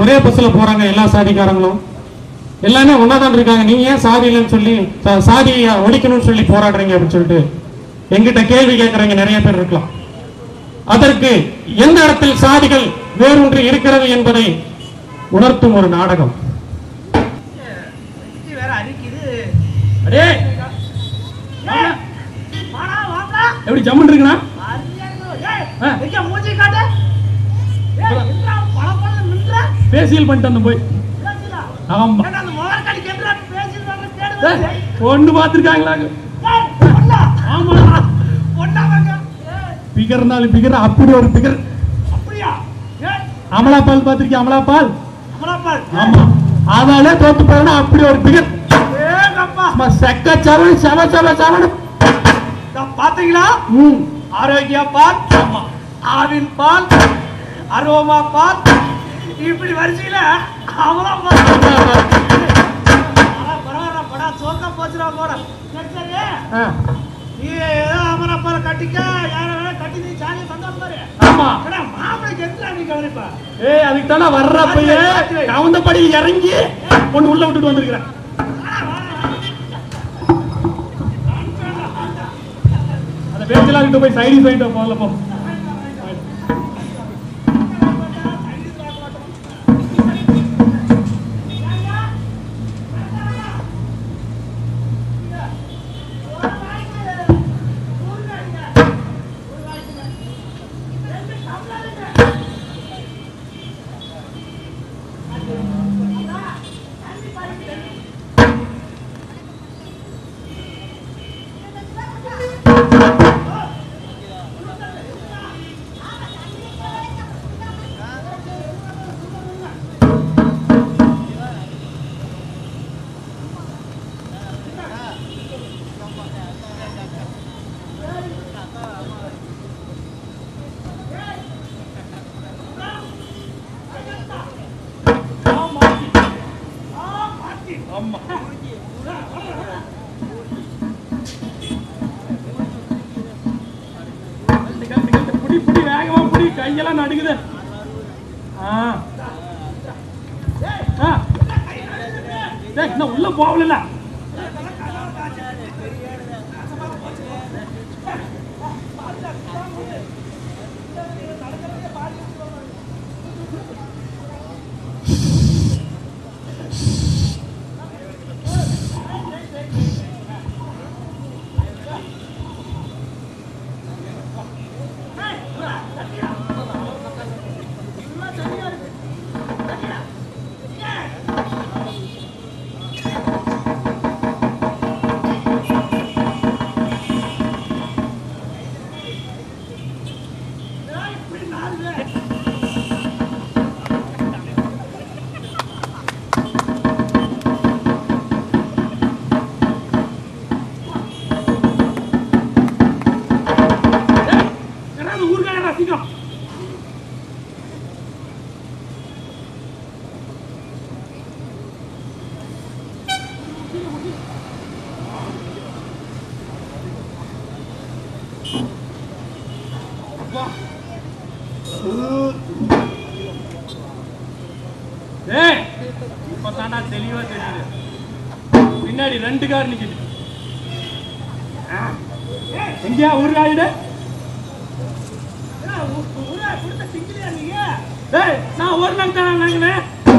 ஒரே பஸ்ல போறாங்க எல்லா சாதிக்காரங்களும் எல்லாமே ஒன்னாதான் இருக்காங்க நீங்க ஏன் சாதி இல்லைன்னு சொல்லி சா- சாதியை ஒழிக்கணும்னு சொல்லி போராடுறீங்க அப்படின்னு சொல்லிட்டு எங்கிட்ட கேள்வி கேட்கறவங்க நிறைய பேர் இருக்கலாம் அதற்கு எந்த இடத்தில் சாதிகள் வேரூன்றி இருக்கிறது என்பதை உணர்த்தும் ஒரு நாடகம் வெட்டி வேற அரிக்குது அடே ஏய், வாடா, வாடா. எப்படி ஜம்முன் இருக்குண்ணா அரியா இருக்கு. ஏய், ஆ. எங்க மூஞ்சி காட்டு? ஏய், என்னடா பளபளன்னு நின்ற? பேசியல் பண்ணிட்டு வந்து போய் பேசுடா. ஆமா ஏன்டா அந்த முகரக்கடிக்கு எப்படிடா பேசிட்டு வர்ற தேடு ஏய், வருது? பொண்ணு பார்த்திருக்காங்களாங்க ஏய், பொண்ணா? ஆமா பொண்ணா வாங்க. ஏய், பிகர்னாலும் பிகர் அப்படி ஒரு பிகர் அப்படியா? ஏய், அமலா பால் பார்த்திருக்கியா அமலா பால் அமலாபால். ஆமா அதாலே தோத்து போறா அப்படி ஒரு பிகர் ஏங்கப்பா. அம்மா, செக்க சவன் செவ செவ செவன் இதோ பாத்தீங்களா ம் ஆரோக்கிய பால் ஆவின் பால் அரோமா பால் இப்படி வரிசையில அவலாம் பால் ஆனா பரவாயில்ல படா சோக்கா போச்சுடா போட சரி சரி ஆ, நீ ஏதோ அமரப்பால கட்டிக்க யார வேணா கட்டி நீ சாணியை தந்தா பாரு ஆமா ஏடா மாப்பிளைக்கு எத்தனை நீ கவனிப்பா ஏய் அதுக்கு தானே வர்றப்பயே கவுந்தபடி இறங்கி ஒண்ணு உள்ள விட்டுட்டு வந்திருக்கிறேன் அந்த பேச்செல்லாம் கிட்ட போய் சைடி சைடு முதல்ல போ ஆமா கழட்டு, கழட்டு, கழட்டு. புடி புடி வேகமா புடி கையெல்லாம் நடுங்குது ஆ ஆ. டேய், இன்னும் உள்ள போகல யாராவது ஊருக்காக ரசிக்கும் ஏய் இப்ப தாண்டா தெளிவா தெரியுது பின்னாடி ரெண்டு கார் நிக்குது ஆ. எங்கேயா ஊருக்காயிடு ஏடா, உ- உருளை கொடுத்த திங்கிலியா நீங்க டேய் நான் ஒரு நாள் தானே வாங்கினேன்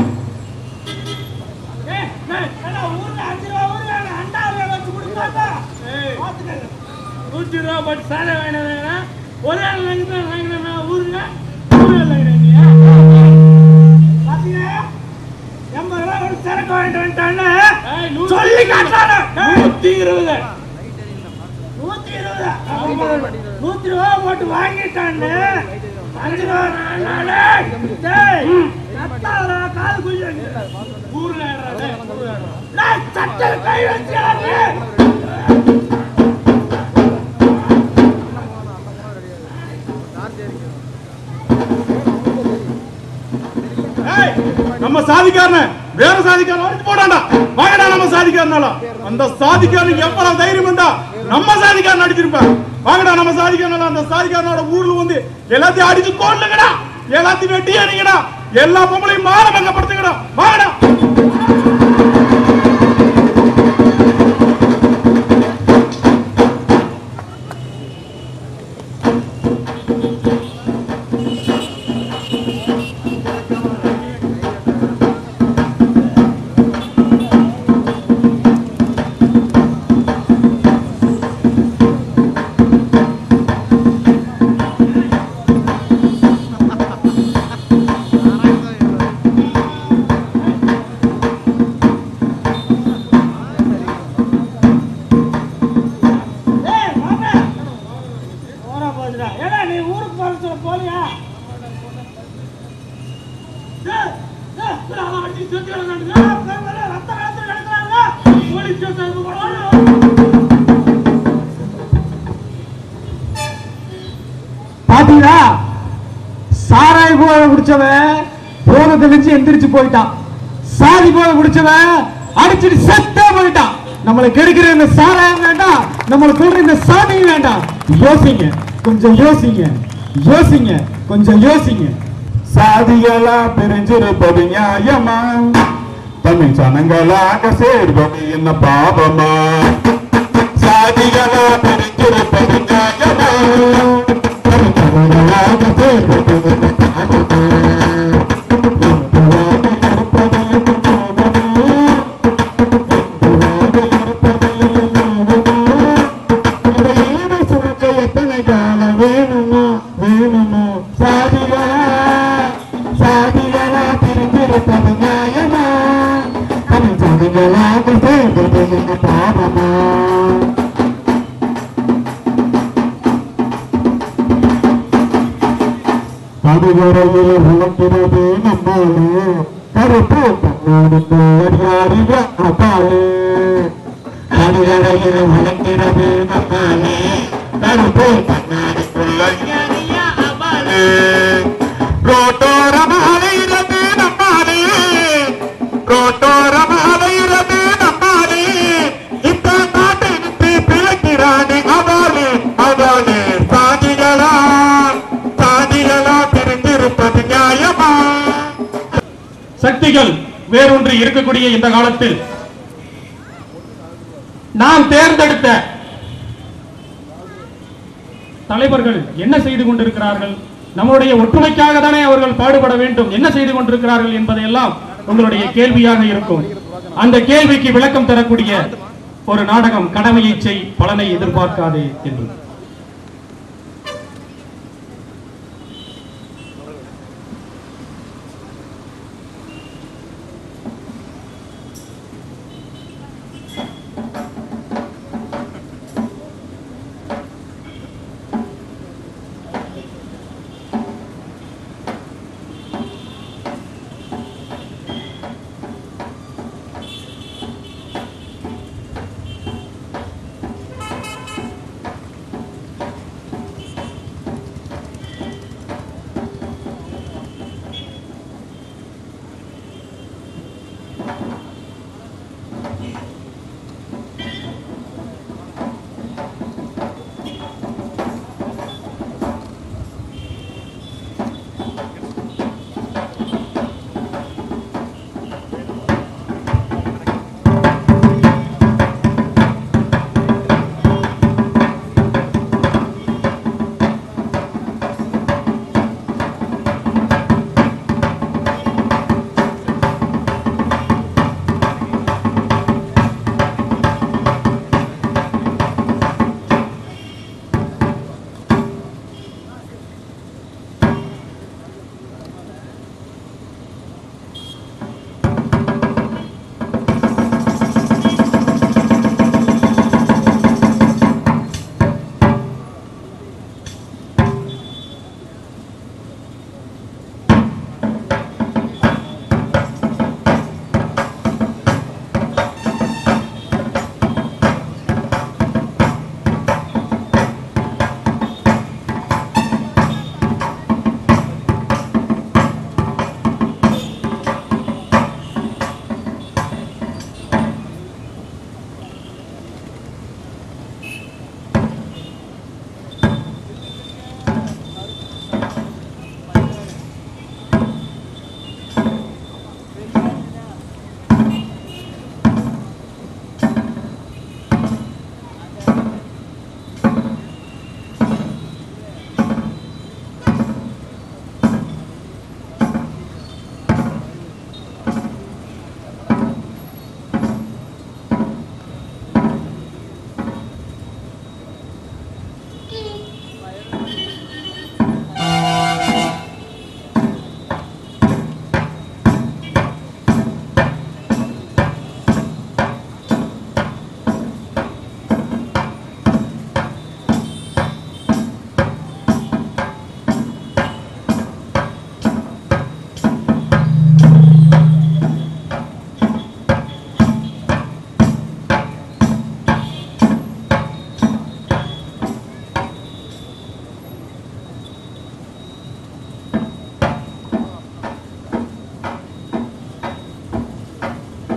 ஏய், ஏய், ஏடா, ஊர்ல அஞ்சு ரூபா ஊர்ல அண்டா ரூபா வச்சு கொடுக்குறாங்க ஏய் பாத்துக்கங்க நூற்றி ரூபா பட்டு சாலை வாங்கினேன்னா ஒரே ஆள் வாங்கி தான் வாங்கினேன் ஊருங்க ஊரு வாங்கினீங்க பாத்தீங்க எண்பது ரூபா ஒரு சரக்கு வாங்கிட்டு வந்துட்டான்னு சொல்லி சொல்லி காட்டுறானு நூத்தி இருபது நூத்தி இருபது நூத்தி ரூபா போட்டு வாங்கிட்டான்னு அஞ்சு ரூபா நாலு டேய் சத்தாதடா, காது குஞ்சு ஊர்ல ஏறாதே, ஊர்ல ஏறாதே. டேய், சட்டை கை வச்சிடாதே. ஏய், நம்ம சாதிக்காரன வேற சாதிக்காரன் அடிச்சு போடாண்டா வாங்கடா நம்ம சாதிக்காரனாலும் அந்த சாதிக்காரனுக்கு எவ்வளவு தைரியம் இருந்தா நம்ம சாதிக்காரன் அடிச்சிருப்பான் வாங்கடா நம்ம சாதிக்காரனால அந்த சாதிக்காரனோட ஊர்ல வந்து எல்லாத்தையும் அடிச்சு கொள்ளுங்கடா எல்லாத்தையும் வெட்டி அடிங்கடா எல்லா பொம்பளையும் மானபங்கப்படுத்துகிறோம் வாங்கடா ஏய், மாமே. போடா போச்சுடா. ஏடா, நீ ஊருக்கு போறேன்னு சொல்ல போலியா? ஏய், ஏய், இதுல அவன் அடிச்சு செத்து கிடக்கானுங்க. ஏய், பாரு, பாரு, ரத்த வெள்ளத்துல கிடக்குறாங்க. போலீஸ் ஸ்டேஷனுக்கு போகணும். பாத்தீங்களா சாராய போல குடிச்சவன் போன தெளிஞ்சு எந்திரிச்சு போயிட்டான் சாதி போல குடிச்சவன் அடிச்சிட்டு செத்தே போயிட்டான் நம்மளை கெடுக்கிற இந்த சாராயம் வேண்டாம் நம்மளை சொல்ற இந்த சாதியும் வேண்டாம் யோசிங்க கொஞ்சம் யோசிங்க யோசிங்க கொஞ்சம் யோசிங்க சாதிகளா பிரிஞ்சிருப்பது நியாயமா தமிழ் சனங்களாக சேர்வது என்ன பாவமா சாதிகளா பிரிஞ்சிருப்பது நியாயமா தமிழ் சனங்களாக சேர்வது என்ன பாவமா? எத்தனை காலம் வேணுமோ வேணுமோ சாதிகளா சாதிகளா பிரிந்திருப்பது நியாயமா தமிழ் சாதிகளாக சேர்ந்தது என்ன பாவமா கடுவரையில் உழக்கிறது நம்மாலே கருப்பு கண்ணோடு அறியாறிய அப்பாலே கடுவரையில் உழக்கிறது நம்மாலே கருப்பு கண்ணாடிக்குள்ள அறியாறிய அப்பாலே ரோட்டோரமாலையிறது நம்மாலே ரோட்டோரமாலையிறது நம்மாலே இந்த நாட்டை விட்டு பிழைக்கிறானே அதாலே அதாலே சாதிகளா சாதிகளா பிரிந்திருப்பது நியாயமா சக்திகள் வேறொன்று இருக்கக்கூடிய இந்த காலத்தில் நாம் தேர்ந்தெடுத்த தலைவர்கள் என்ன செய்து கொண்டிருக்கிறார்கள் நம்முடைய ஒற்றுமைக்காக தானே அவர்கள் பாடுபட வேண்டும் என்ன செய்து கொண்டிருக்கிறார்கள் என்பதையெல்லாம் உங்களுடைய கேள்வியாக இருக்கும் அந்த கேள்விக்கு விளக்கம் தரக்கூடிய ஒரு நாடகம் கடமையை செய் பலனை எதிர்பார்க்காதே என்று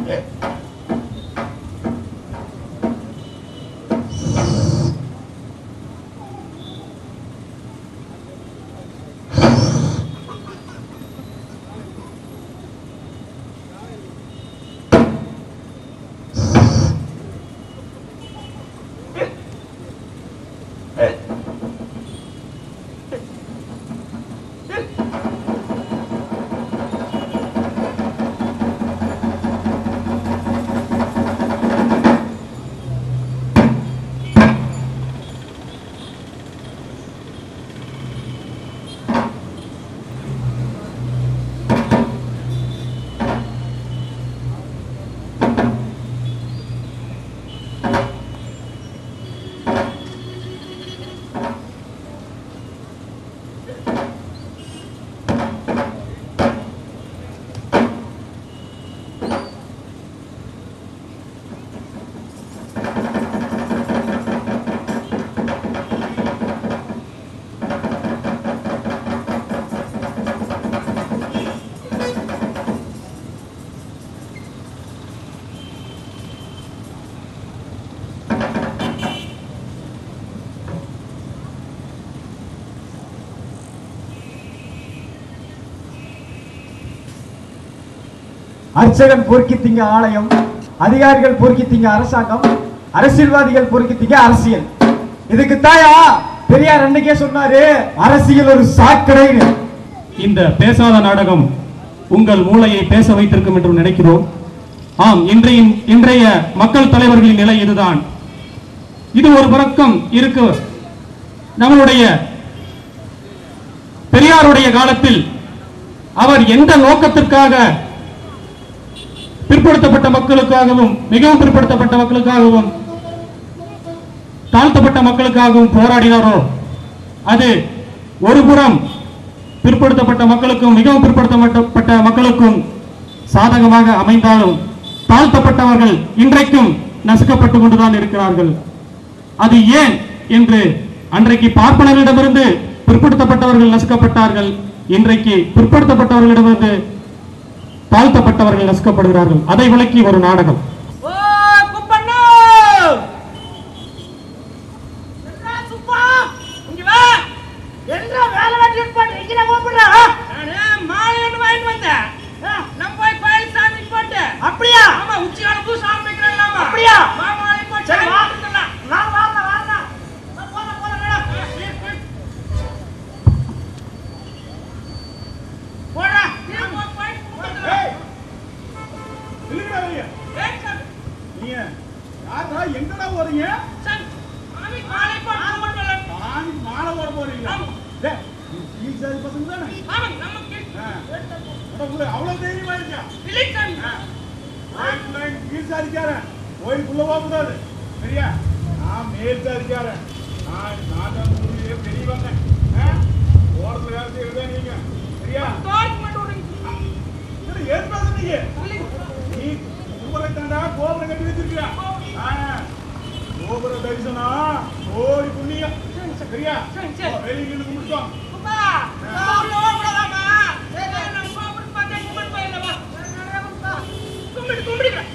அர்ச்சகன் பொறுக்கி திங்க ஆலயம் அதிகாரிகள் பொறுக்கி திங்க அரசாங்கம் அரசியல்வாதிகள் பொறுக்கி திங்க அரசியல் இதுக்கு தாயா பெரியார் அன்னைக்கே சொன்னாரு அரசியல் ஒரு சாக்கடைன்னு இந்த பேசாத நாடகம் உங்கள் மூளையை பேச வைத்திருக்கும் என்று நினைக்கிறோம் ஆம் இன்றைய இன்றைய மக்கள் தலைவர்களின் நிலை இதுதான் இது ஒரு பக்கம் இருக்கு நம்மளுடைய பெரியாருடைய காலத்தில் அவர் எந்த நோக்கத்திற்காக பிற்படுத்தப்பட்ட மக்களுக்காகவும் மிகவும் பிற்படுத்தப்பட்ட மக்களுக்காகவும் தாழ்த்தப்பட்ட மக்களுக்காகவும் போராடினாரோ அது ஒரு புறம் பிற்படுத்தப்பட்ட மக்களுக்கும் மிகவும் பிற்படுத்தப்பட்ட மக்களுக்கும் சாதகமாக அமைந்தாலும் தாழ்த்தப்பட்டவர்கள் இன்றைக்கும் நசுக்கப்பட்டு கொண்டுதான் இருக்கிறார்கள் அது ஏன் என்று அன்றைக்கு பார்ப்பனர்களிடமிருந்து பிற்படுத்தப்பட்டவர்கள் நசுக்கப்பட்டார்கள் இன்றைக்கு பிற்படுத்தப்பட்டவர்களிடமிருந்து தாழ்த்தப்பட்டவர்கள் நசுக்கப்படுகிறார்கள் அதை விளக்கி ஒரு நாடகம் ஓ குப்பண்ணு என்ன சுப்பா இங்க வா என்ன வேலை வெட்டி போட்டு இங்க கூப்பிடுற நானு மாலை ஒன்று வாங்கிட்டு வந்தேன் நம்ம போய் கோயில் சாமி போட்டு அப்படியா ஆமா உச்சி காலம் பூ சாமி வைக்கிறாங்களாமா அப்படியா மாலை போட்டு சரி வா நான் வரல வரல போல போல மேடம் போடா போய் ஏய், நில்லுங்கடா வெளிய. நீங்க யாரா எங்கடா போறீங்க சாமி மாலை போட்டு நான் மாலை போட போறீங்க ஆமா. டேய், நீ கீழ் சாதி பசங்க தானே ஆமா நமக்கு ஆ. அட, உங்களுக்கு அவ்வளவு தைரியமா இருக்கா இல்லை சாமி கோயிலுக்குள்ள கீழ் சாதிக்காரன் கோயிலுக்குள்ள போக கூடாது சரியா நான் மேல் சாதிக்காரன் நான் நான் தான் ஊர்லயே பெரியவங்க ஆ? ஓரத்துல வேலை செய்யறதா நீங்க சரியா தோற்கு மட்டும் விடுங்க. என்ன ஏன் பேசுறீங்க இல்லை. நீ உங்களை தாண்டா கோபுரம் கட்டி வச்சிருக்கியா ஆ. கோபுர தரிசனம் கோடி புண்ணியம் சரியா சரி, சரி. வெளியில இருந்து கும்பிட்டோம் அப்பா, நான் உள்ள வரக்கூடாதாம்மா? சரி, நான் கோபுரத்து பார்த்தா கும்பிட்டு போயிடலாமா? கும்பிடு, கும்பிடுக்கிறேன்.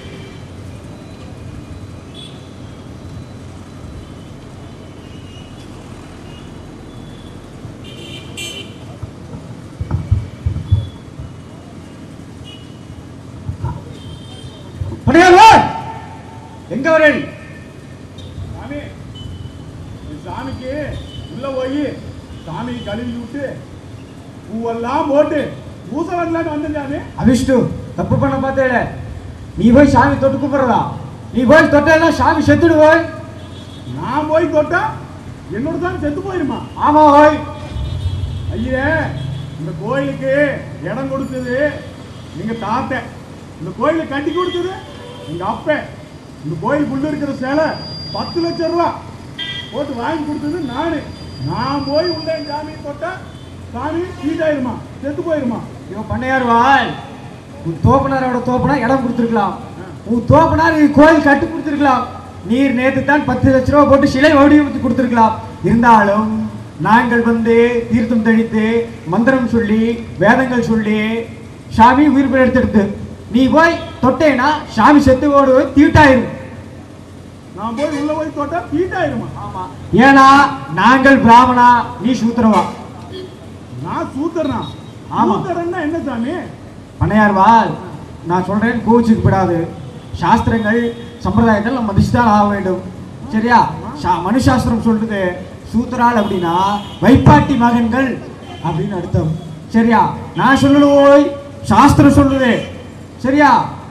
படையாளர் எங்க வரேன் சாமி இந்த சாமிக்கு உள்ள போய் சாமி கழுவி விட்டு பூவெல்லாம் போட்டு பூசை வரலான்னு வந்தேன் சாமி அவிஷ்ணு தப்பு பண்ண பார்த்தேல நீ போய் சாமி தொட்டு கூப்பிடுறதா நீ போய் தொட்டா சாமி செத்துடு போய் நான் போய் தொட்டா என்னோட சாமி செத்து போயிருமா ஆமா போய் ஐயே இந்த கோயிலுக்கு இடம் கொடுத்தது எங்க தாத்தன் இந்த கோயிலை கட்டி கொடுத்தது எங்க அப்பன் இந்த கோயிலுக்குள்ள இருக்கிற சேலை பத்து லட்சம் ரூபா போட்டு வாங்கி கொடுத்தது நானு நான் போய் உள்ள என் சாமியை தொட்டா சாமி சீட்டாயிருமா செத்து போயிருமா இவன் பண்ணையார் வாய் உன் தோப்பனாரோட தோப்பனா இடம் கொடுத்துருக்கலாம் உன் தோப்பனார் இது கோயில் கட்டி கொடுத்துருக்கலாம் நீர் நேத்து தான் பத்து லட்ச ரூபா போட்டு சிலை வடிவமைத்து கொடுத்துருக்கலாம் இருந்தாலும் நாங்கள் வந்து தீர்த்தம் தெளித்து மந்திரம் சொல்லி வேதங்கள் சொல்லி சாமி உயிர் எடுத்தெடுத்து நீ போய் தொட்டேனா சாமி செத்து ஓடு தீட்டாயிரும் நான் போய் உள்ள போய் தொட்டா தீட்டாயிருமா ஆமா ஏன்னா நாங்கள் பிராமணா நீ சூத்திரவா நான் சூத்தரனா ஆமா. சூத்தரன்னா என்ன சாமி பண்ணையார்வால் நான் சொல்றேன் கோவிச்சுக்கு விடாது சாஸ்திரங்கள் சம்பிரதாயங்கள் நம்ம மதிச்சுதான் ஆக வேண்டும் சரியா சா மனுஷாஸ்திரம் சொல்றது சூத்திரால் அப்படின்னா வைப்பாட்டி மகன்கள் அப்படின்னு அர்த்தம் சரியா நான் சொல்லலோய் சாஸ்திரம் சொல்லுது சரியா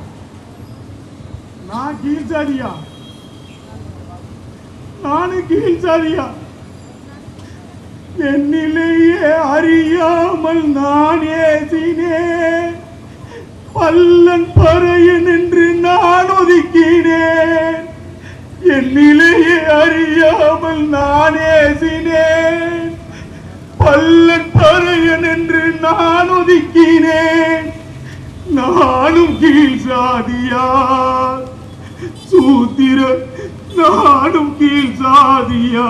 நான் கீழ் சாதியா நானும் கீழ் சாதியா என்னிலேயே அறியாமல் நான் ஏசினேன் பல்லன் பறையன் என்று நான் ஒதுக்கினேன் என்னிலேயே அறியாமல் நான் ஏசினேன் பல்லன் பறையன் என்று நான் ஒதுக்கினேன் நானும் கீழ் சாதியா சூத்திர நானும் கீழ் சாதியா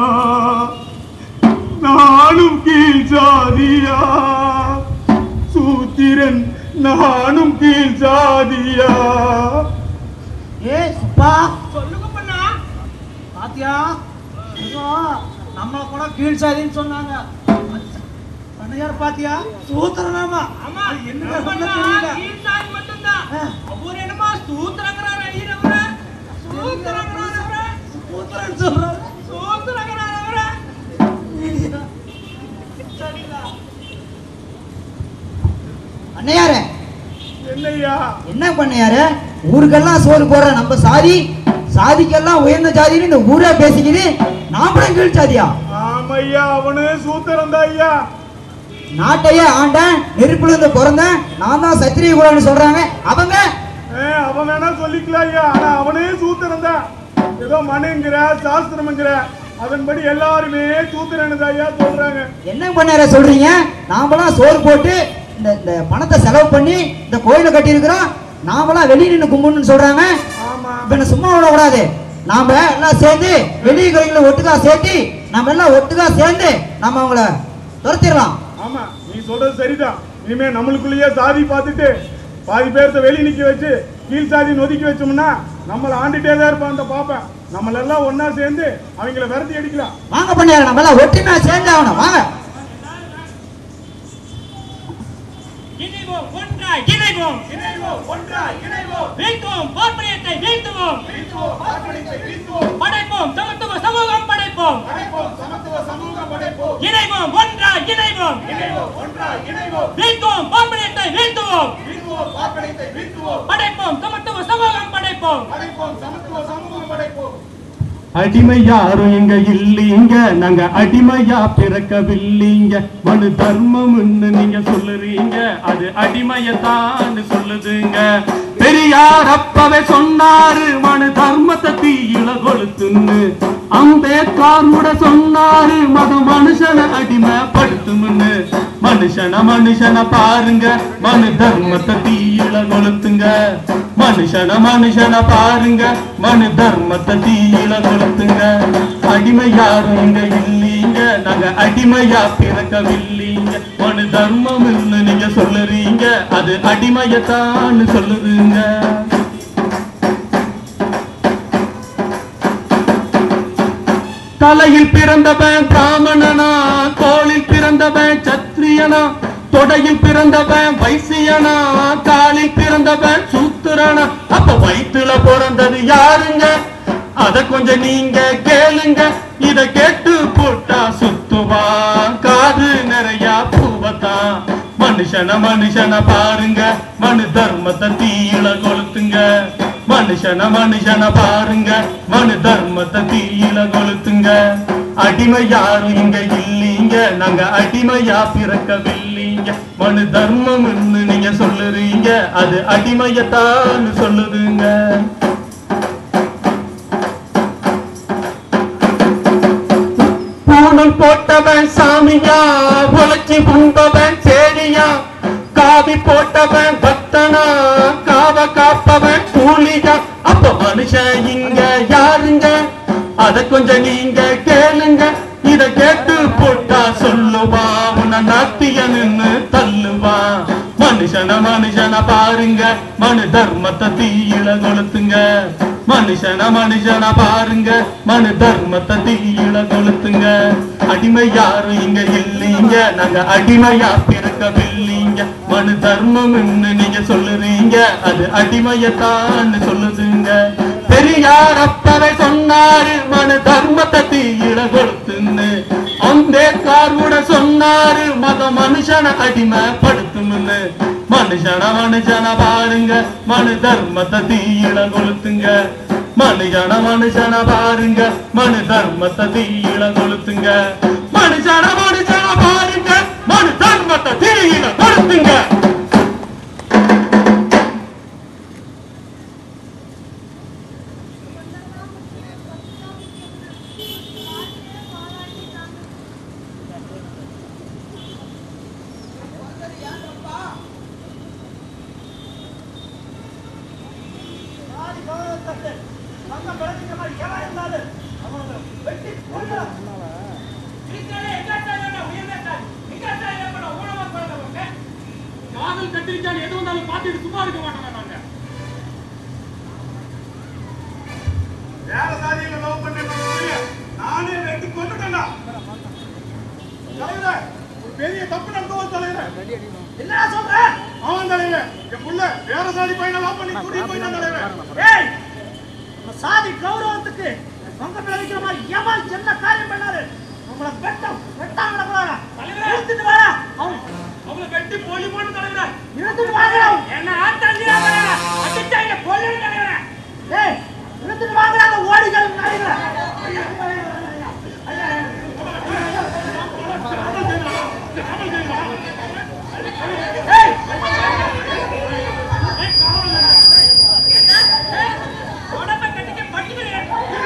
நானும் கீழ் சாதியா சூத்திரன் நானும் கீழ் சாதியா ஏ சுப்பா சொல்லுங்க பண்ணா பாத்தியா இதோ நம்ம கூட கீழ் சாதின்னு சொன்னாங்க பண்ணையார் பாத்தியா சூத்திரனாமா ஆமா என்ன பண்ணா கீழ் சாதி மட்டும்தான் அவர் என்னமா சூத்திரங்கறாரு ஐயனவர சூத்திரங்கறாரு அவர சூத்திரன் சொல்றாரு சூத்திரங்கறாரு அவர சரிடா அண்ணையாரே என்னய்யா என்ன பண்ணையாரு ஊருக்கெல்லாம் சோறு போடுற நம்ம சாதி சாதிக்கெல்லாம் உயர்ந்த ஜாதின்னு இந்த ஊரே பேசிக்குது நாமளும் கீழ் சாதியா ஆமையா அவனு சூத்திரம் ஐயா நாட்டையே ஆண்டேன் நெருப்புல இருந்து பிறந்தேன் நான் தான் சத்திரிய குலன்னு சொல்றாங்க அவங்க ஏ, அவன் வேணா சொல்லிக்கலாம் ஐயா ஆனா அவனே சூத்திரம் தான் ஏதோ மனுங்கிற சாஸ்திரம்ங்கிற அதன்படி எல்லாருமே சூத்திரனு ஐயா சொல்றாங்க என்ன பண்ணார சொல்றீங்க நாமெல்லாம் சோறு போட்டு இந்த இந்த பணத்தை செலவு பண்ணி இந்த கோயிலை கட்டியிருக்கிறோம் நாமெல்லாம் வெளியே நின்று கும்பிடணும்னு சொல்றாங்க ஆமா இப்ப என்ன சும்மா விடக்கூடாது நாம எல்லாம் சேர்ந்து வெளியே கோயில்களை ஒட்டுக்கா சேர்த்து நம்ம எல்லாம் ஒட்டுக்கா சேர்ந்து நம்ம அவங்கள துரத்திடலாம் ஆமா நீ சொல்றது சரிதான் இனிமே நம்மளுக்குள்ளேயே சாதி பார்த்துட்டு பாதி பேர்த்த வெளிய நிக்க வச்சு கீழ் சாதி ஒதுக்கி வச்சோம்னா நம்மள ஆண்டுட்டே தான் இருப்பான் அந்த பாப்பேன் நம்மளெல்லாம் ஒண்ணா சேர்ந்து அவங்கள விரட்டி அடிக்கலாம் வாங்க பண்ணியாரு நம்ம எல்லாம் ஒற்றுமையா சேர்ந்து ஆகணும் வாங்க இணைவோம் ஒன்றாய் இணைவோம் இணைவோம் ஒன்றாய் இணைவோம் வீழ்த்துவோம் பார்ப்பனியத்தை வீழ்த்துவோம் வீழ்த்துவோம் பார்ப்பனியத்தை வீழ்த்துவோம் படைப்போம் சமத்துவ சமூகம் படைப்போம் படைப்போம் சமத்துவ சமூகம் படைப்போம் இணைவோம் ஒன்றாய் இணைவோம் இணைவோம் ஒன்றாய் இணைவோம் வீழ்த்துவோம் பார்ப்பனியத்தை வீழ்த்துவோம் வீழ்த்துவோம் பார்ப்பனியத்தை வீழ்த்துவோம் படைப்போம் சமத்துவ சமூகம் படைப்போம் படைப்போம் சமத்துவ சமூகம் படைப்போம் அடிமை யாரும் இங்க இல்லீங்க நாங்க அடிமையா பிறக்கவில்லைங்க மனு தர்மம்னு நீங்க சொல்லுறீங்க அது அடிமையத்தான் சொல்லுதுங்க பெரியார் அப்பவே சொன்னாரு மனு தர்மத்தை தீயில கொளுத்துன்னு அம்பேத்கர் கூட சொன்னாரு மது மனுஷனை அடிமைப்படுத்தும்னு மனுஷன மனுஷன பாருங்க மனு தர்மத்தை தீயில கொளுத்துங்க மனுஷன மனுஷன பாருங்க மனு தர்மத்தை தீயில கொளுத்துங்க அடிமை யாரும் இங்க இல்லீங்க நாங்க அடிமையா பிறக்கவில்லைங்க மனு தர்மம் நீங்க சொல்லுறீங்க அது அடிமையத்தான் சொல்லுதுங்க தலையில் பிறந்தவன் பிராமணனா தோளில் பிறந்தவன் சத்திரியனா தொடையில் பிறந்தவன் வைசியனா காலில் பிறந்தவன் சூத்திரனா அப்ப வயிற்றுல பிறந்தது யாருங்க அத கொஞ்சம் நீங்க கேளுங்க இத கேட்டு போட்டா சுத்துவான் காது நிறைய பூவத்தான் மனுஷன மனுஷன பாருங்க மனு தர்மத்தை தீயில கொளுத்துங்க மனுஷன மனுஷன பாருங்க மனு தர்மத்தை தீயில கொளுத்துங்க அடிமை யாரும் இங்க இல்லீங்க நாங்க அடிமையா பிறக்கவில்லைங்க மனு தர்மம் நீங்க சொல்லுறீங்க அது அடிமையத்தான் சொல்லுதுங்க பூணல் போட்டவன் சாமியா உழைச்சி உண்பவன் சேரியா காவி போட்டவன் பக்தனா காவ காப்பவன் கூலியா அப்ப மனுஷன் இங்க யாருங்க அத கொஞ்சம் நீங்க கேளுங்க இத கேட்டு போட்டா சொல்லுவா உன்னை நாத்திய நின்னு தள்ளுவா மனுஷ மனுஷன மனுஷன பாருங்க மனு தர்மத்தை தீயில கொளுத்துங்க மனுஷன மனுஷன பாருங்க மனு தர்மத்தை தீயில கொளுத்துங்க அடிமை யாரும் இங்க இல்லைங்க நாங்க அடிமையா பிறக்கவில்லைங்க மனு தர்மம் நீங்க சொல்லுறீங்க அது அடிமையத்தான் சொல்லுதுங்க பெரியார் அப்பவே சொன்னாரு மனு தர்மத்தை தீயில கொளுத்துன்னு அம்பேத்கர் கூட சொன்னாரு மத மனுஷனை அடிமைப்படுத்தும்னு மனுஷன மனுஷன பாருங்க மனு தர்மத்தை தீயில கொளுத்துங்க மனுஷன மனுஷன பாருங்க மனு தர்மத்தை தீயில கொளுத்துங்க மனுஷன மனுஷன பாருங்க மனு தர்மத்தை தீயில கொளுத்துங்க சாதி கௌரவத்தட்டு சங்கம் பலத்திட்ட மாதிரி எவன் இருந்தாலும் அவனை வெட்டி கொல்லலாம். இருக்கிறதே எங்க சாதியோட உயர்ந்த சாதி. எங்க சாதி என்ன பண்ண ஊனமா பிறந்தவங்க? காதல் கத்திரிக்காய் எது வந்தாலும் பார்த்துட்டு சும்மா இருக்க மாட்டோம் நாங்க வேற சாதியில லவ் பண்ண நானே வெட்டி கொண்டுட்டேன்டா தலைவரே ஒரு பெரிய தப்பு நடந்து தலைவரே என்னடா சொல்ற? அவன் தலைவரே என் புள்ள வேற சாதி பையனை லவ் பண்ணி கூட்டிட்டு போயிட்டான் தலைவரே ஏய், நம்ம சாதி கௌரவத்துக்கு சங்கம் விளைவிக்கிற மாதிரி எவன் என்ன காரியம் பண்ணாரு நம்மள வெட்டம் வெட்டாங்கட போறாங்க இழுத்துட்டு வாடா அவன் அவங்கள வெட்டி போலி போட்டு தலைவரே இழுத்துட்டு வாங்கடா என்ன ஆட்டாண்டியா அடிச்சா இங்க கொல்லுங்க தலைவரே ஏய் இழுத்துட்டு வாங்கடா அந்த ஓடிகள் நாய்கள ஏய் உடம்ப கட்டிக்க பட்டிக்கிறேன்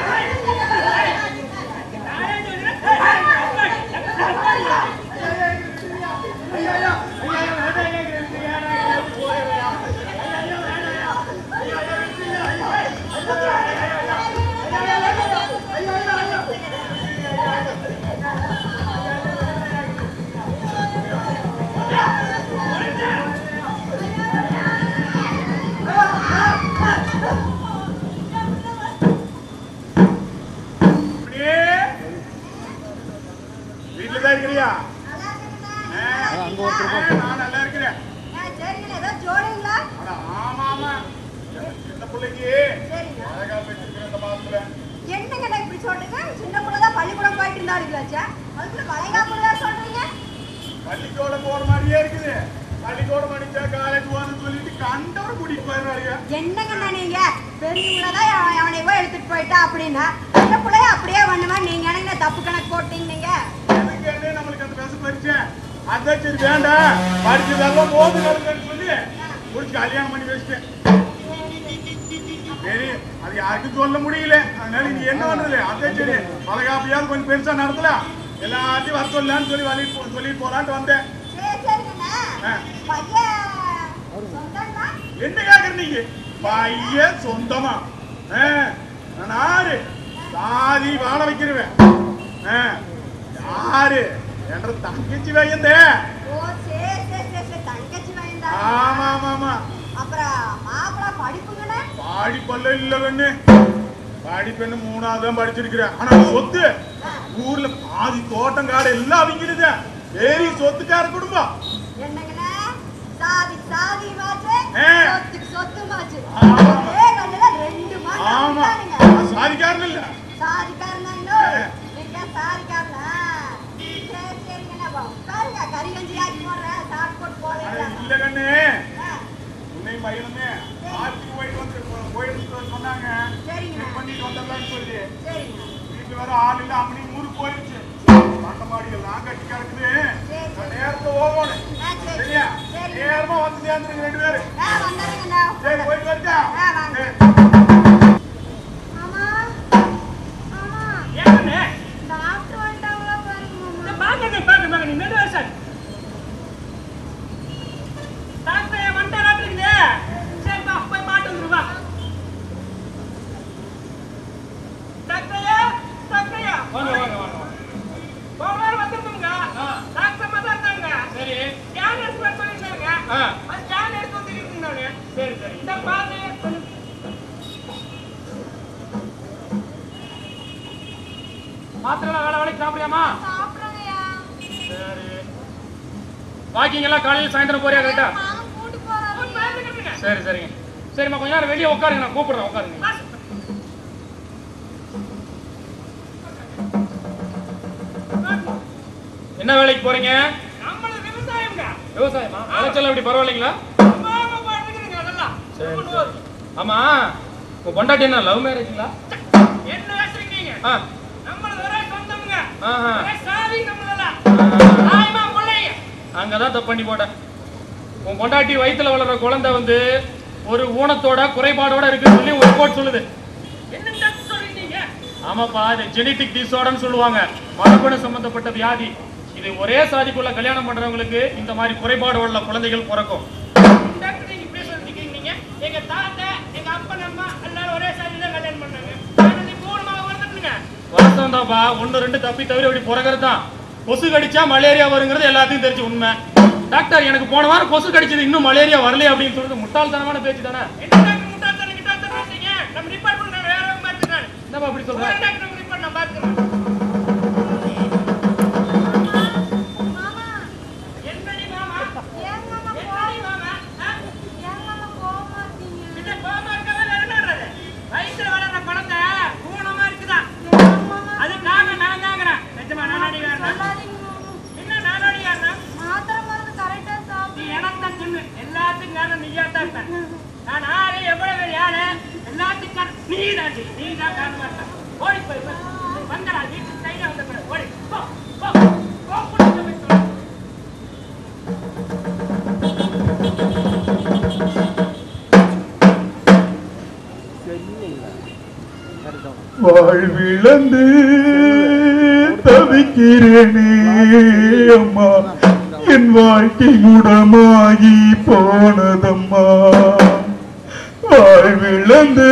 அப்படியே வீட்டுல தான் இருக்கிறியா அங்க ஒருத்தர் ஆ, நான் நல்லா இருக்கிறேன் சரிங்க ஏதோ ஜோடிங்களா அட, ஆமா ஆமா இந்த பிள்ளைக்கு சரிங்க அழகா வச்சிருக்கிறேன் இந்த மாசத்துல என்னங்க இப்படி சொல்றீங்க சின்ன பிள்ளை தான் பள்ளிக்கூடம் போயிட்டு இருந்தாருங்களாச்சா அதுக்குள்ள வளைகாப்பு வேற சொல்றீங்க பள்ளிக்கூடம் போற மாதிரியே இருக்குது பள்ளிக்கூடம் படிச்சா காலேஜ் போகணும்னு சொல்லிட்டு கண்டவரை கூட்டிட்டு போயிடுறாங்க என்னங்க நீங்க பெரியவங்கள தான் அவன் அவனை போய் எடுத்துட்டு போயிட்டா அப்படின்னா சின்ன பிள்ளைய அப்படியே பண்ணுமா நீங்க எனக்கு தப்பு கணக்கு போட்டீங்க நீங்க எனக்கு என்ன நம்மளுக்கு அந்த பேச பறிச்சேன் அதான் சரி வேண்டாம் படிச்சதெல்லாம் போது நடக்குன்னு சொல்லி முடிச்சு கல்யாணம் பண்ணி வச்சிட்டேன் சரி அது யாருக்கும் சொல்ல முடியல அதனால நீ என்ன பண்றது அதான் சரி பலகாப்பியாவது கொஞ்சம் பெருசா நடத்தலாம் எல்லாத்தையும் வர சொல்லலாம்னு சொல்லி வழி சொல்லிட்டு போலான்ட்டு வந்தேன் சரி சரிங்கண்ணா ஆ. பையன் சொந்தங்களா என்ன கேக்குற நீங்க பையன் சொந்தமா ஆ, நான் யாரு சாதி வாழ வைக்கிறவன் ஆ, யாரு என்ற தங்கச்சி வையந்தே ஓ சரி சரி சரி சரி தங்கச்சி வயந்தா ஆமா ஆமா ஆமா அப்புறம் மாப்பிள்ளை படிப்புங்கண்ணே படிப்பல்ல இல்ல கண்ணு படிப்பெண்ணு மூணாவது தான் படிச்சிருக்கிறேன் ஆனா சொத்து ஊர்ல பாதி தோட்டம் காடு எல்லாம் அவங்கிடுது பெரிய சொத்துக்கார குடும்பம் என்னங்கண்ணே சாதி சாதி மாச்சு ஆ. சொத்துக்கு சொத்து மாச்சு ஆமா. ஒரே கல்லுல ரெண்டு மாச்சு ஆமா அடிச்சானுங்க. நான் சாதிக்காரன் இல்ல சாதிக்காரனா ஆ. நீங்க சாதிக்காரனா சரி சரிங்கண்ணா வா. பாருங்க கறி கஞ்சி ஆக்கி போடுறேன் சாப்பிட்டு போட்டு ஆனா போறேன் இல்ல கண்ணு ஆ, உன்னை பையனுமே ஆற்றுக்கு போயிட்டு வந்து போயிட்டு சொன்னாங்க சரிங்க. check பண்ணிட்டு வந்துடலாம்னு சொல்லி சரிங்க வீட்டுல வேற ஆள் இல்ல அம்மனி ஊருக்கு போயிடுச்சு பண்டமாடி எல்லாம் கட்டி கிடக்குது சரி. நான் நேரத்துல போகணும் ஆ, சரி சரியா சரி நேரமா வந்து சேர்ந்துருங்க ரெண்டு பேரும் ஆ வந்துடுறேங்கண்ணா சரி போயிட்டு வரட்டா ஆ, வாங்க. சரி. ஆமா ஆமா ஏன்னு டாக்டர் வந்துட்டாங்களா பாருங்க மாமா பாக்குங்க பாக்குங்க நீ மெதுவா சார் டாக்டர் வந்துட்டா இருக்குது சரி வா போய் பாட்டு வந்துருவா டாக்டரையா டாக்டரையா வாங்க வாங்க வாங்க போன வாரம் வந்திருந்தோங்க டாக்டர் மட்டும் இருந்தாங்க சரி ஸ்கேன் எடுத்து சொல்லியிருந்தாங்க ஆ. அது மாத்திரை வேலை வேலைக்கு சாப்பிடுறியாமா சாப்பிடுங்கய்யா சரி வாக்கிங் எல்லாம் காலையில் சாயந்தரம் போறியா கரெக்டா மாமா கூட்டு போறாரு சரி சரிங்க சரிம்மா கொஞ்ச நேரம் வெளியே உட்காருங்க நான் கூப்பிடுறேன் உட்காருங்க என்ன வேலைக்கு போறீங்க நம்மளது விவசாயம்ங்க விவசாயமா விளைச்சல் எப்படி பரவாயில்லைங்களா மாமா பாத்துக்கிறீங்க அதெல்லாம் சரி சரி ஆமா உங்க பொண்டாட்டி என்ன லவ் மேரேஜ்ங்களா என்ன பேசுறீங்க ஆ நம்மளது ஒரே சொந்தம்ங்க ஆஹா. ஒரே சாதி நம்மளதெல்லாம் ஆ. தாய்மா பிள்ளைங்க அங்கதான் தப்பு பண்ணி போட்டேன் உன் பொண்டாட்டி வயித்துல வளர்ற குழந்தை வந்து ஒரு ஊனத்தோட குறைபாடோட இருக்குன்னு சொல்லி ஒரு ரிப்போர்ட் சொல்லுது என்ன டாக்டர் சொல்றீங்க ஆமாப்பா இது ஜெனட்டிக் டிசார்டர்னு சொல்லுவாங்க மரபணு சம்பந்தப்பட்ட வியாதி இது ஒரே சாதிக்குள்ள கல்யாணம் பண்றவங்களுக்கு இந்த மாதிரி குறைபாடு உள்ள குழந்தைகள் பிறக்கும் டாக்டர் நீங்க இப்படி சொல்றீங்க நீங்க எங்க தாத்தா எங்க அப்பா அம்மா எல்லாரும் ஒரே சாதி தான் கல்யாணம் பண்ணாங்க நான் வந்து பூர்ணமாக வந்துட்டுங்க வாஸ்தவம் தான்ப்பா ஒன்று ரெண்டு தப்பி தவிர இப்படி பிறக்கிறது தான் கொசு கடிச்சா மலேரியா வருங்கிறது எல்லாத்தையும் தெரிஞ்சு உண்மை டாக்டர் எனக்கு போன வாரம் கொசு கடிச்சது இன்னும் மலேரியா வரலையே அப்படின்னு சொல்றது முட்டாள்தனமான பேச்சு தானே என்ன டாக்டர் முட்டாள்தனம் கிட்டாள்தனம் பேசுறீங்க நம்ம ரிப்போர்ட் பண்ண வேற பார்த்துக்கிறேன் என்னப்பா அப்படி சொல்ற ஒரு டாக்டர் நம்ம ரிப்போர்ட் நான் பார்த்துக்கிறேன் மாமா என்னடி மாமா ஏன் மாமா என்னடி மாமா ஆ? ஏன் மாமா கோவமா இருக்கீங்க பின்ன கோவமா இருக்கவே வேற என்னன்றது? வயித்துல வளர்ற குழந்தை ஊனமா இருக்குதா ஏன் மாமா அதுக்காக நான் தாங்கிறேன் நிஜமா நானாடி காரணம் சொல்லாதீங்க மாமா என்ன நானாடி காரணம் மாத்திரை மருந்து கரெக்டா நீ சாப்பிடு எனக்கு தான் சொல்லு எல்லாத்துக்கும் காரணம் நீயா தான் இருப்ப நான் ஆளு எவ்வளவு பெரிய ஆளு எல்லாத்துக்கும் காரணம் நீ தான் நீ தான் காரணமா இருப்ப ஓடி போய் போ. வந்துடா வீட்டுக்கு கையில வந்த பிறகு ஓடி போ போ போ புடிச்சு போய் சொல்லு. வாழ்விழந்து தவிக்கிறேனே அம்மா என் வாழ்க்கை குடமாகி போனதம்மா வாழ்விழந்து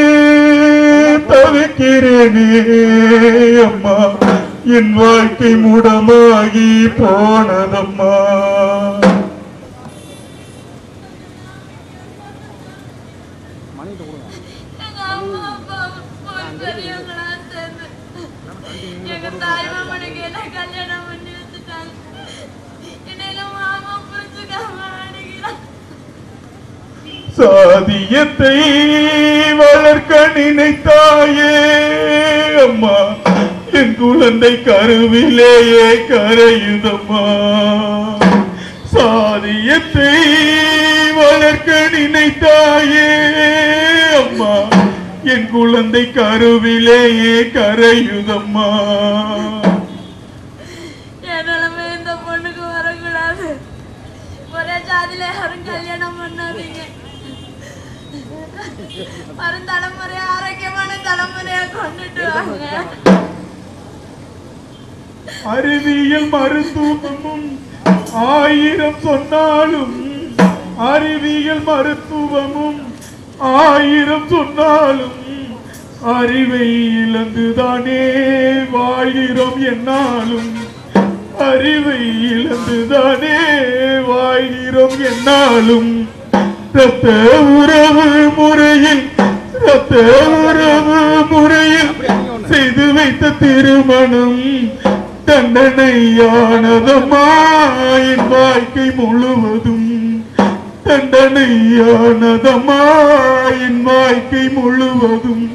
தவிக்கிறேனே அம்மா என் வாழ்க்கை முடமாகி போனதம்மா எங்க அம்மா அப்பா ஒரு பெரியவங்களா சேர்ந்து எங்க தாய் மாமனுக்கு என்ன கல்யாணம் பண்ணி வச்சுட்டாங்க என்னை எங்க மாமா புரிஞ்சுக்காம அடிக்கிறான் சாதியத்தை வளர்க்க நினைத்தாயே அம்மா என் குழந்தை கருவிலேயே கரையுதம்மா சாதியத்தை வளர்க்க நினைத்தாயே அம்மா என் குழந்தை கருவிலேயே கரையுதம்மா என் நிலைமை இந்த பொண்ணுக்கு வரக்கூடாது ஒரே ஜாதியில யாரும் கல்யாணம் பண்ணாதீங்க வரும் தலைமுறை ஆரோக்கியமான தலைமுறையா கொண்டுட்டு வாங்க அறிவியல் மருத்துவமும் ஆயிரம் சொன்னாலும் அறிவியல் மருத்துவமும் ஆயிரம் சொன்னாலும் அறிவை இழந்துதானே வாழ்கிறோம் என்னாலும் அறிவை இழந்துதானே வாழ்கிறோம் என்னாலும் ரத்த உறவு முறையில் ரத்த உறவு முறையில் செய்து வைத்த திருமணம் தண்டனையானதம்மா என் வாழ்க்கை முழுவதும் தண்டனையானதம்மா என் வாழ்க்கை முழுவதும்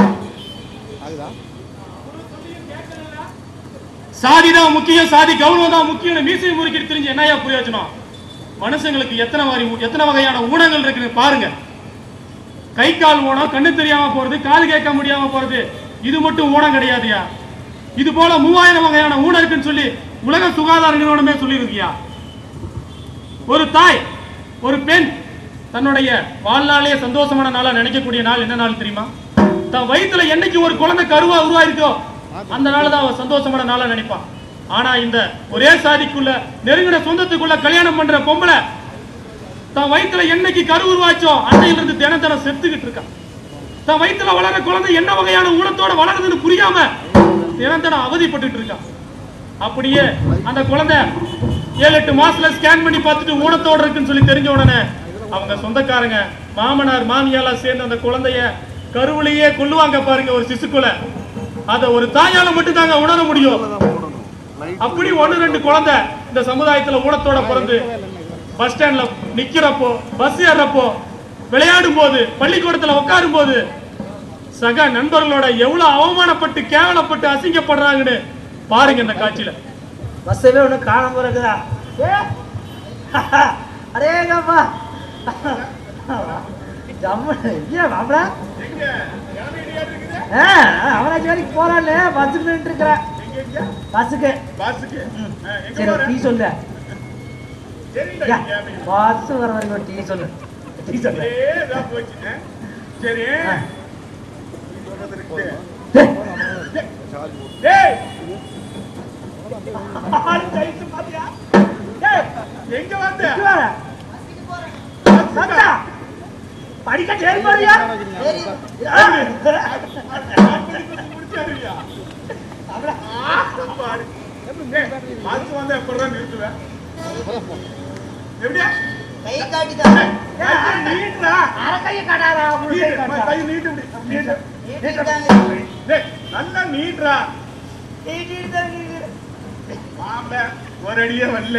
சாதி தான் முக்கியம் சாதி கௌரவம் தான் முக்கியம் மீசை முறுக்கிட்டு தெரிஞ்சு என்னையா பிரயோஜனம் மனுஷங்களுக்கு எத்தனை மாதிரி எத்தனை வகையான ஊனங்கள் இருக்குன்னு பாருங்க கை கால் ஊனம் கண்ணு தெரியாம போறது காது கேட்க முடியாம போறது இது மட்டும் ஊனம் கிடையாதுயா இது போல மூவாயிரம் வகையான ஊனம் இருக்குன்னு சொல்லி உலக சுகாதார நிறுவனமே சொல்லியிருக்கியா ஒரு தாய் ஒரு பெண் தன்னுடைய வாழ்நாளே சந்தோஷமான நாளா நினைக்கக்கூடிய நாள் என்ன நாள் தெரியுமா தன் வயித்துல என்னைக்கு ஒரு குழந்தை கருவா உருவாயிருக்கோ அந்த நாள் தான் அவன் சந்தோஷமான நாளா நினைப்பான் ஆனா இந்த ஒரே சாதிக்குள்ள நெருங்கின சொந்தத்துக்குள்ள கல்யாணம் பண்ற பொம்பளை தன் வயித்துல என்னைக்கு கரு உருவாச்சோ அன்னையில இருந்து தினம் தினம் செத்துக்கிட்டு இருக்கான் தன் வயித்துல வளர குழந்தை என்ன வகையான ஊனத்தோட வளருதுன்னு புரியாம தினம் தினம் அவதிப்பட்டுட்டு இருக்கான் அப்படியே அந்த குழந்தை ஏழு எட்டு மாசத்துல ஸ்கேன் பண்ணி பார்த்துட்டு ஊனத்தோட இருக்குன்னு சொல்லி தெரிஞ்ச உடனே அவங்க சொந்தக்காரங்க மாமனார் மாமியாலாம் சேர்ந்து அந்த குழந்தைய கருவிலேயே கொல்லுவாங்க பாருங்க ஒரு சிசுக்குள்ள அத ஒரு தாயால மட்டும் தாங்க உணர முடியும் அப்படி ஒண்ணு ரெண்டு குழந்தை இந்த சமுதாயத்துல ஊனத்தோட பிறந்து பஸ் ஸ்டாண்ட்ல நிக்கிறப்போ பஸ் ஏறப்போ விளையாடும் போது பள்ளிக்கூடத்துல உட்காரும் போது சக நண்பர்களோட எவ்வளவு அவமானப்பட்டு கேவலப்பட்டு அசிங்கப்படுறாங்கன்னு பாருங்க இந்த காட்சியில பஸ்ஸவே ஒண்ணு காணாம இருக்குதா ஏ அரேங்கப்பா ஜம்மு ஏன் மாப்பிள ஆ அவனாச்சும் வேலைக்கு போறான்னு பஸ்ஸுக்கு நின்று இருக்கிறேன் பஸ்ஸுக்கு பாஸுக்கு ஆ, எங்க சரி போற? டீ சொல்லு சரிடா, யா, இங்க அப்படி. பஸ் வர வரைக்கும் ஒரு டீ சொல்லு டீ சொல்லு ஏ, இதா போச்சு, ஆ. சரி ஆ. நீ சொல்றது இருக்கு. டேய், டேய், ஆளு கைட்டு பாத்தியா? டேய், எங்க வந்த இங்க வாடா. சத்தா, படிக்கட்டு ஏறி போறியா? ஆ. முடிச்சாருயா பாரு. டேய், பாஸ் வந்தா எப்படிடா நிறுத்துவேன் எப்படியா கை காட்டிதான் கை நீட்டுடா. அரை கையை காட்டாதா, முழு கையை நீட்டு, காட்டா. கை நீட்டு இப்படி, நீட்டு. நீட்டிட்டாங்க. டேய், நல்லா நீட்டுடா நீட்டிட்டு தான் இருக்குது. மாப்பிள ஒரு அடியே வரல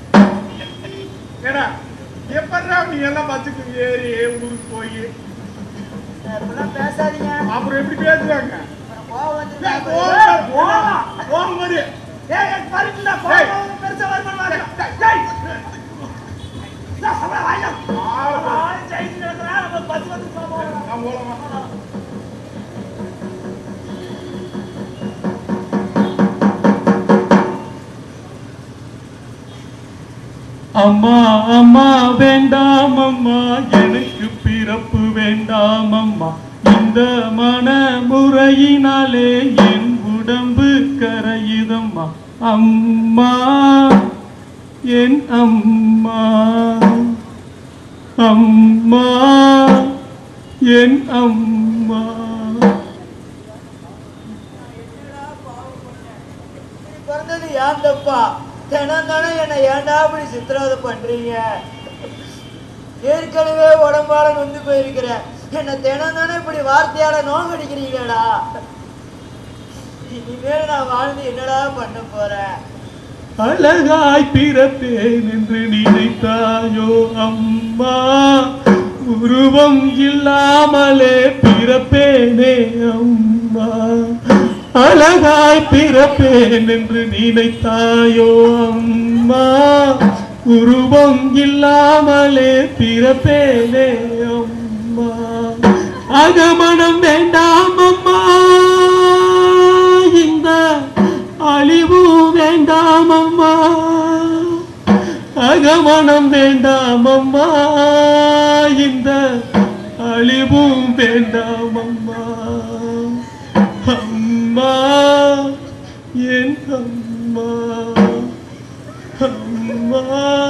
ஏடா எப்படா நீ எல்லாம் பஸ்ஸுக்கு ஏறி ஊருக்கு போய் அப்படிலாம் பேசாதீங்க அப்புறம் எப்படி பேசுவாங்க கோவம் வந்துருந்தா டேய், அப்புறம் கோவம் வரு, கோவம் வரு. ஏய், ஏய், பாருங்கடா, டேய். கோவம் பெருசா வருமான்னு பாருங்க. டேய். டேய், அவளை வாயில. ஆளு ஜெயிச்சு கிடக்குறான், நம்ம பஸ் வந்து போவோம். நான் போலாமா? அம்மா அம்மா வேண்டாம் அம்மா எனக்கு பிறப்பு வேண்டாம் அம்மா இந்த மனமுறையினாலே என் உடம்பு கரையுதம்மா அம்மா என் அம்மா அம்மா என் அம்மா நீ பிறந்தது ஏன் தப்பா தினம் தானே என்னை ஏன்டா அப்படி சித்திரவதை பண்றீங்க ஏற்கனவே உடம்பால நொந்து போயிருக்கிறேன் என்னை தினம் தானே இப்படி வார்த்தையால நோங்கடிக்கிறீங்களா இனிமேல் நான் வாழ்ந்து என்னடா பண்ண போறேன் அழகாய் பிறப்பேன் என்று நினைத்தாயோ அம்மா உருவம் இல்லாமலே பிறப்பேனே அம்மா அழகாய் பிறப்பேன் என்று நினைத்தாயோ அம்மா உருவம் இல்லாமலே பிறப்பேனே அம்மா அகமணம் வேண்டாம் அம்மா இந்த அழிவு வேண்டாம் அம்மா அகமணம் வேண்டாம் அம்மா இந்த அழிவும் வேண்டாம் அம்மா அம்மா என் அம்மா அம்மா